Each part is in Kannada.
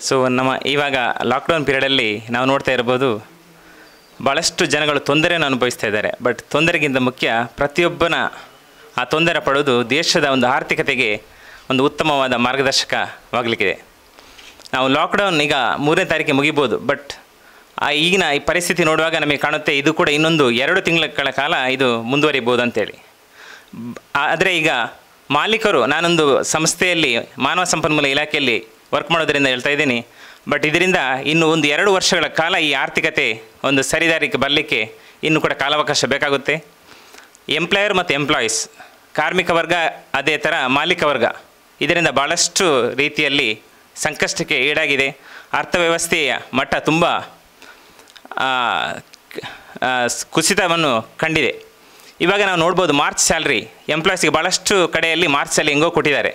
ಸೊ ನಮ್ಮ ಇವಾಗ ಲಾಕ್ಡೌನ್ ಪೀರಿಯಡಲ್ಲಿ ನಾವು ನೋಡ್ತಾ ಇರ್ಬೋದು ಭಾಳಷ್ಟು ಜನಗಳು ತೊಂದರೆಯನ್ನು ಅನುಭವಿಸ್ತಾ ಇದ್ದಾರೆ ಬಟ್ ತೊಂದರೆಗಿಂತ ಮುಖ್ಯ ಪ್ರತಿಯೊಬ್ಬನ ಆ ತೊಂದರೆ ಪಡೋದು ದೇಶದ ಒಂದು ಆರ್ಥಿಕತೆಗೆ ಒಂದು ಉತ್ತಮವಾದ ಮಾರ್ಗದರ್ಶಕವಾಗಲಿಕ್ಕಿದೆ ನಾವು ಲಾಕ್ಡೌನ್ ಈಗ ಮೂರನೇ ತಾರೀಕಿಗೆ ಮುಗಿಬೋದು ಬಟ್ ಆ ಈಗಿನ ಈ ಪರಿಸ್ಥಿತಿ ನೋಡುವಾಗ ನಮಗೆ ಕಾಣುತ್ತೆ ಇದು ಕೂಡ ಇನ್ನೊಂದು ಎರಡು ತಿಂಗಳ ಕಾಲ ಇದು ಮುಂದುವರಿಬೋದು ಅಂತೇಳಿ ಆದರೆ ಈಗ ಮಾಲೀಕರು ನಾನೊಂದು ಸಂಸ್ಥೆಯಲ್ಲಿ ಮಾನವ ಸಂಪನ್ಮೂಲ ಇಲಾಖೆಯಲ್ಲಿ ವರ್ಕ್ ಮಾಡೋದರಿಂದ ಹೇಳ್ತಾ ಇದ್ದೀನಿ ಬಟ್ ಇದರಿಂದ ಇನ್ನು ಒಂದು ಎರಡು ವರ್ಷಗಳ ಕಾಲ ಈ ಆರ್ಥಿಕತೆ ಒಂದು ಸರಿದಾರಿಗೆ ಬರಲಿಕ್ಕೆ ಇನ್ನು ಕೂಡ ಕಾಲಾವಕಾಶ ಬೇಕಾಗುತ್ತೆ ಎಂಪ್ಲಾಯರ್ ಮತ್ತು ಎಂಪ್ಲಾಯೀಸ್ ಕಾರ್ಮಿಕ ವರ್ಗ ಅದೇ ಥರ ಮಾಲೀಕ ವರ್ಗ ಇದರಿಂದ ಭಾಳಷ್ಟು ರೀತಿಯಲ್ಲಿ ಸಂಕಷ್ಟಕ್ಕೆ ಈಡಾಗಿದೆ ಅರ್ಥವ್ಯವಸ್ಥೆಯ ಮಟ್ಟ ತುಂಬ ಆ, ಕ- ಆ, ಸ್- ಕುಸಿತವನ್ನು ಕಂಡಿದೆ ಇವಾಗ ನಾವು ನೋಡ್ಬೋದು ಮಾರ್ಚ್ ಸ್ಯಾಲ್ರಿ ಎಂಪ್ಲಾಯ್ಸ್ಗೆ ಭಾಳಷ್ಟು ಕಡೆಯಲ್ಲಿ ಮಾರ್ಚ್ ಸ್ಯಾಲ್ರಿ ಹೆಂಗೋ ಕೊಟ್ಟಿದ್ದಾರೆ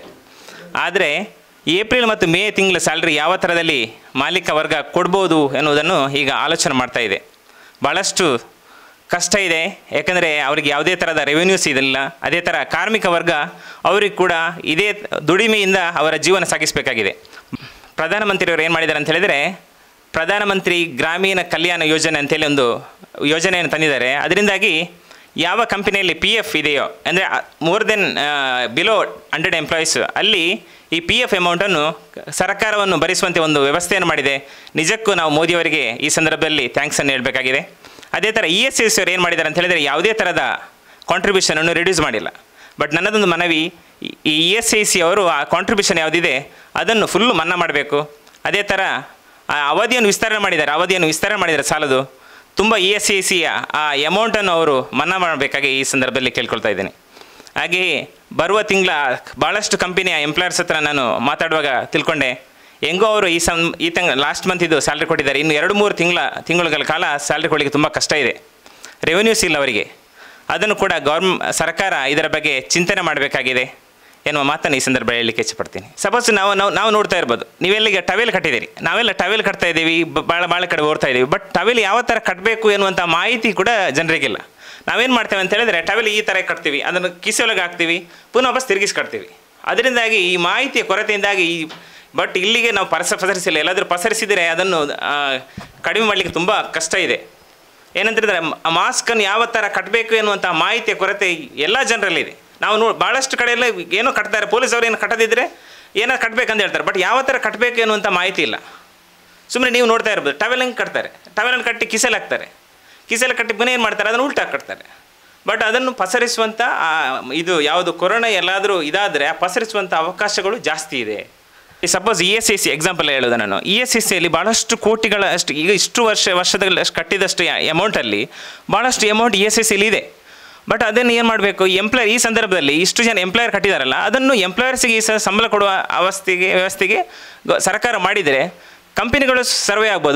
ಆದರೆ ಏಪ್ರಿಲ್ ಮತ್ತು ಮೇ ತಿಂಗಳ ಸ್ಯಾಲ್ರಿ ಯಾವ ಥರದಲ್ಲಿ ಮಾಲೀಕ ವರ್ಗ ಕೊಡ್ಬೋದು ಎನ್ನುವುದನ್ನು ಈಗ ಆಲೋಚನೆ ಮಾಡ್ತಾ ಇದೆ ಭಾಳಷ್ಟು ಕಷ್ಟ ಇದೆ ಯಾಕಂದರೆ ಅವರಿಗೆ ಯಾವುದೇ ಥರದ ರೆವೆನ್ಯೂಸ್ ಇದಿಲ್ಲ ಅದೇ ಥರ ಕಾರ್ಮಿಕ ವರ್ಗ ಅವ್ರಿಗೆ ಕೂಡ ಇದೇ ದುಡಿಮೆಯಿಂದ ಅವರ ಜೀವನ ಸಾಗಿಸಬೇಕಾಗಿದೆ ಪ್ರಧಾನಮಂತ್ರಿಯವರು ಏನು ಮಾಡಿದ್ದಾರೆ ಅಂತ ಹೇಳಿದರೆ ಪ್ರಧಾನಮಂತ್ರಿ ಗ್ರಾಮೀಣ ಕಲ್ಯಾಣ ಯೋಜನೆ ಅಂತೇಳಿ ಒಂದು ಯೋಜನೆಯನ್ನು ತಂದಿದ್ದಾರೆ ಅದರಿಂದಾಗಿ ಯಾವ ಕಂಪನಿಯಲ್ಲಿ ಪಿ ಎಫ್ ಇದೆಯೋ ಅಂದರೆ more than below hundred employees ಅಲ್ಲಿ ಈ ಪಿ ಎಫ್ ಅಮೌಂಟನ್ನು ಸರ್ಕಾರವನ್ನು ಭರಿಸುವಂತೆ ಒಂದು ವ್ಯವಸ್ಥೆಯನ್ನು ಮಾಡಿದೆ ನಿಜಕ್ಕೂ ನಾವು ಮೋದಿಯವರಿಗೆ ಈ ಸಂದರ್ಭದಲ್ಲಿ ಥ್ಯಾಂಕ್ಸನ್ನು ಹೇಳಬೇಕಾಗಿದೆ ಅದೇ ಥರ ಇ ಎಸ್ ಎಸ್ ಅವರು ಏನು ಮಾಡಿದ್ದಾರೆ ಅಂತ ಹೇಳಿದರೆ ಯಾವುದೇ ಥರದ ಕಾಂಟ್ರಿಬ್ಯೂಷನನ್ನು ರಿಡ್ಯೂಸ್ ಮಾಡಿಲ್ಲ ಬಟ್ ನನ್ನದೊಂದು ಮನವಿ ಈ ಇ ಎಸ್ ಐ ಸಿ ಅವರು ಆ ಕಾಂಟ್ರಿಬ್ಯೂಷನ್ ಯಾವುದಿದೆ ಅದನ್ನು ಫುಲ್ಲು ಮನ್ನಾ ಮಾಡಬೇಕು ಅದೇ ಥರ ಆ ಅವಧಿಯನ್ನು ವಿಸ್ತರಣೆ ಮಾಡಿದ್ದಾರೆ ಅವಧಿಯನ್ನು ವಿಸ್ತರಣೆ ಮಾಡಿದ್ದಾರೆ ಸಾಲದು ತುಂಬ ಇ ಎಸ್ ಐ ಸಿಯ ಆ ಅಮೌಂಟನ್ನು ಅವರು ಮನ್ನಾ ಮಾಡಬೇಕಾಗಿ ಈ ಸಂದರ್ಭದಲ್ಲಿ ಕೇಳ್ಕೊಳ್ತಾ ಇದ್ದೇನೆ ಹಾಗೆಯೇ ಬರುವ ತಿಂಗಳ ಭಾಳಷ್ಟು ಕಂಪನಿಯ ಎಂಪ್ಲಾಯರ್ಸ್ ಹತ್ರ ನಾನು ಮಾತಾಡುವಾಗ ತಿಳ್ಕೊಂಡೆ ಹೆಂಗೋ ಅವರು ಈ ಸಂ ಈ ತಿಂಗಳ ಲಾಸ್ಟ್ ಮಂತ್ ಇದು ಸ್ಯಾಲ್ರಿ ಕೊಟ್ಟಿದ್ದಾರೆ ಇನ್ನು ಎರಡು ಮೂರು ತಿಂಗಳ ತಿಂಗಳುಗಳ ಕಾಲ ಸ್ಯಾಲ್ರಿ ಕೊಡಲಿಕ್ಕೆ ತುಂಬ ಕಷ್ಟ ಇದೆ ರೆವೆನ್ಯೂಸ್ ಇಲ್ಲ ಅವರಿಗೆ ಅದನ್ನು ಕೂಡ ಗೌರ್ಮ್ ಸರ್ಕಾರ ಇದರ ಬಗ್ಗೆ ಚಿಂತನೆ ಮಾಡಬೇಕಾಗಿದೆ ಎನ್ನುವ ಮಾತನ್ನು ಈ ಸಂದರ್ಭ ಹೇಳಲಿಕ್ಕೆ ಇಷ್ಟಪಡ್ತೀನಿ ಸಪೋಸ್ ನಾವು ನಾವು ನಾವು ನೋಡ್ತಾ ಇರ್ಬೋದು ನೀವೆಲ್ಲಿಗೆ ಟವೆಲ್ ಕಟ್ಟಿದ್ದೀರಿ ನಾವೆಲ್ಲ ಟವೆಲ್ ಕಟ್ತಾ ಇದ್ದೀವಿ ಬ- ಭಾಳ ಭಾಳ ಕಡೆ ಓಡ್ತಾ ಇದ್ದೀವಿ ಬಟ್ ಟವೆಲ್ ಯಾವ ಥರ ಕಟ್ಟಬೇಕು ಎನ್ನುವಂಥ ಮಾಹಿತಿ ಕೂಡ ಜನರಿಗಿಲ್ಲ ನಾವೇನು ಮಾಡ್ತೇವೆ ಅಂತ ಹೇಳಿದ್ರೆ ಟವೆಲ್ ಈ ಥರ ಕಟ್ತೀವಿ ಅದನ್ನು ಕಿಸೆಯೊಳಗೆ ಹಾಕ್ತೀವಿ ಪುನಃ ವಾಪಸ್ ತಿರುಗಿಸಿ ಕಟ್ತೀವಿ ಅದರಿಂದಾಗಿ ಈ ಮಾಹಿತಿಯ ಕೊರತೆಯಿಂದಾಗಿ ಈ ಬಟ್ ಇಲ್ಲಿಗೆ ನಾವು ಪರಸ ಪಸರಿಸಿಲ್ಲ ಎಲ್ಲಾದರೂ ಪಸರಿಸಿದರೆ ಅದನ್ನು ಆ, ಕಡಿಮೆ ಮಾಡಲಿಕ್ಕೆ ತುಂಬ ಕಷ್ಟ ಇದೆ ಏನಂತಂದರೆ ಮಾಸ್ಕನ್ನು ಯಾವ ಥರ ಕಟ್ಟಬೇಕು ಎನ್ನುವಂಥ ಮಾಹಿತಿಯ ಕೊರತೆ ಎಲ್ಲ ಜನರಲ್ಲಿದೆ ನಾವು ನೋ ಭಾಳಷ್ಟು ಕಡೆಯಲ್ಲ ಏನೋ ಕಟ್ತಾರೆ ಪೊಲೀಸವ್ರು ಏನು ಕಟ್ಟದಿದ್ದರೆ ಏನೋ ಕಟ್ಟಬೇಕಂತ ಹೇಳ್ತಾರೆ ಬಟ್ ಯಾವ ಥರ ಕಟ್ಟಬೇಕು ಎನ್ನುವಂಥ ಮಾಹಿತಿ ಇಲ್ಲ ಸುಮ್ಮನೆ ನೀವು ನೋಡ್ತಾ ಇರ್ಬೋದು ಟವೆಲ್ ಹೆಂಗೆ ಕಟ್ತಾರೆ ಟವೆಲನ್ನು ಕಟ್ಟಿ ಕಿಸೆಲ್ ಹಾಕ್ತಾರೆ ಕಿಸೆಲ್ ಕಟ್ಟಿ ಪುನಃ ಏನು ಮಾಡ್ತಾರೆ ಅದನ್ನು ಉಲ್ಟಾ ಕಟ್ತಾರೆ ಬಟ್ ಅದನ್ನು ಪಸರಿಸುವಂಥ ಆ, ಇದು ಯಾವುದು ಕೊರೋನಾ ಎಲ್ಲಾದರೂ ಇದಾದರೆ ಆ ಪಸರಿಸುವಂಥ ಅವಕಾಶಗಳು ಜಾಸ್ತಿ ಇದೆ ಈ suppose E S I C example ಹೇಳೋದು ನಾನು ಇ ಎಸ್ ಐ ಸಿಯಲ್ಲಿ ಭಾಳಷ್ಟು ಕೋಟಿಗಳ ಅಷ್ಟು ಈಗ ಇಷ್ಟು ವರ್ಷ ವರ್ಷದಲ್ಲಿ ಅಷ್ಟು ಕಟ್ಟಿದಷ್ಟು ಅಮೌಂಟಲ್ಲಿ ಭಾಳಷ್ಟು ಅಮೌಂಟ್ ಇ ಎಸ್ ಐ ಸಿಲಿ ಇದೆ ಬಟ್ ಅದನ್ನು ಏನು ಮಾಡಬೇಕು ಎಂಪ್ಲಾಯರ್ ಈ ಸಂದರ್ಭದಲ್ಲಿ ಇಷ್ಟು ಜನ ಎಂಪ್ಲಾಯರ್ ಕಟ್ಟಿದಾರಲ್ಲ ಅದನ್ನು ಎಂಪ್ಲಾಯರ್ಸಿಗೆ ಈ ಸ- ಸಂಬಳ ಕೊಡುವ ಅವಸ್ಥೆಗೆ ವ್ಯವಸ್ಥೆಗೆ ಗ- ಸರ್ಕಾರ ಮಾಡಿದರೆ ಕಂಪನಿಗಳು ಸರ್ವೆ ಆಗ್ಬೋದು